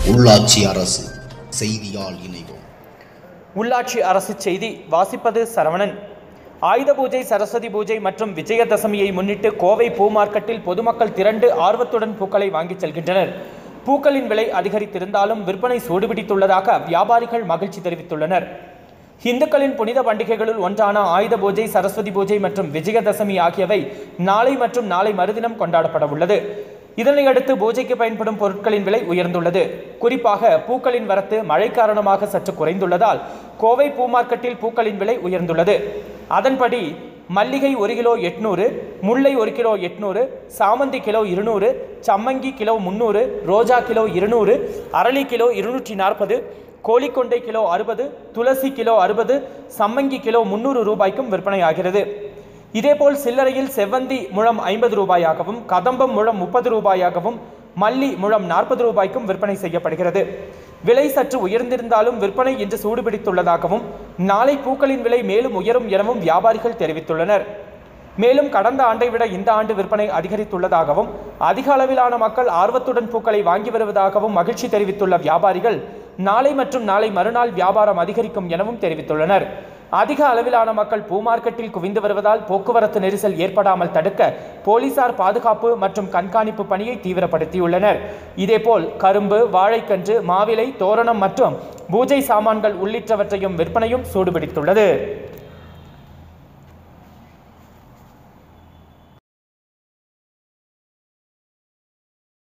உள்ளாட்சி அரசு செய்தியால் இணைவோம் உள்ளாட்சி அரசு செய்தி வாசிப்பது சரவணன் ஆயுத பூஜை சரஸ்வதி பூஜை மற்றும் விஜயதசமியை முன்னிட்டு கோவை பூ மார்க்கெட்டில் பொதுமக்கள் திரண்டு ஆர்வத்துடன் பூக்களை வாங்கிச் செல்கின்றனர் பூக்களின் விலை அதிகரித்திருந்தாலும் விற்பனை சூடுபிடித்துள்ளதாக வியாபாரிகள் மகிழ்ச்சி தெரிவித்துள்ளனர் இந்துக்களின் புனித பண்டிகைகளுள் ஒன்றான ஆயுத பூஜை சரஸ்வதி பூஜை மற்றும் விஜயதசமி ஆகியவை நாளை மற்றும் நாளை மறுதினம் கொண்டாடப்பட உள்ளது இதனையடுத்து பூஜைக்கு பயன்படும் பொருட்களின் விலை உயர்ந்துள்ளது குறிப்பாக பூக்களின் வரத்து மழை காரணமாக சற்று குறைந்துள்ளதால் கோவை பூ மார்க்கெட்டில் பூக்களின் விலை உயர்ந்துள்ளது அதன்படி மல்லிகை ஒரு கிலோ எட்நூறு முல்லை ஒரு கிலோ எட்நூறு சாமந்தி கிலோ இருநூறு சம்மங்கி கிலோ முந்நூறு ரோஜா கிலோ இருநூறு அரளி கிலோ இருநூற்றி நாற்பது கோழிக்கொண்டை கிலோ அறுபது துளசி கிலோ அறுபது சம்மங்கி கிலோ முந்நூறு ரூபாய்க்கும் விற்பனையாகிறது இதேபோல் சில்லறையில் செவ்வந்தி முழம் ஐம்பது ரூபாயாகவும் கதம்பம் முழம் முப்பது ரூபாயாகவும் மல்லி முழம் நாற்பது ரூபாய்க்கும் விற்பனை செய்யப்படுகிறது விலை சற்று உயர்ந்திருந்தாலும் விற்பனை இன்று சூடுபிடித்துள்ளதாகவும் நாளை பூக்களின் விலை மேலும் உயரும் எனவும் வியாபாரிகள் தெரிவித்துள்ளனர் மேலும் கடந்த ஆண்டை விட இந்த ஆண்டு விற்பனை அதிகரித்துள்ளதாகவும் அதிக அளவிலான மக்கள் ஆர்வத்துடன் பூக்களை வாங்கி வருவதாகவும் மகிழ்ச்சி தெரிவித்துள்ள வியாபாரிகள் நாளை மற்றும் நாளை மறுநாள் வியாபாரம் அதிகரிக்கும் எனவும் தெரிவித்துள்ளனர் அதிக அளவிலான மக்கள் பூ மார்க்கெட்டில் குவிந்து வருவதால் போக்குவரத்து நெரிசல் ஏற்படாமல் தடுக்க போலீசார் பாதுகாப்பு மற்றும் கண்காணிப்பு பணியை தீவிரப்படுத்தியுள்ளனர் இதேபோல் கரும்பு வாழைக்கன்று மாவிலை தோரணம் மற்றும் பூஜை சாமான்கள் உள்ளிட்டவற்றையும் விற்பனையும் சூடுபிடித்துள்ளது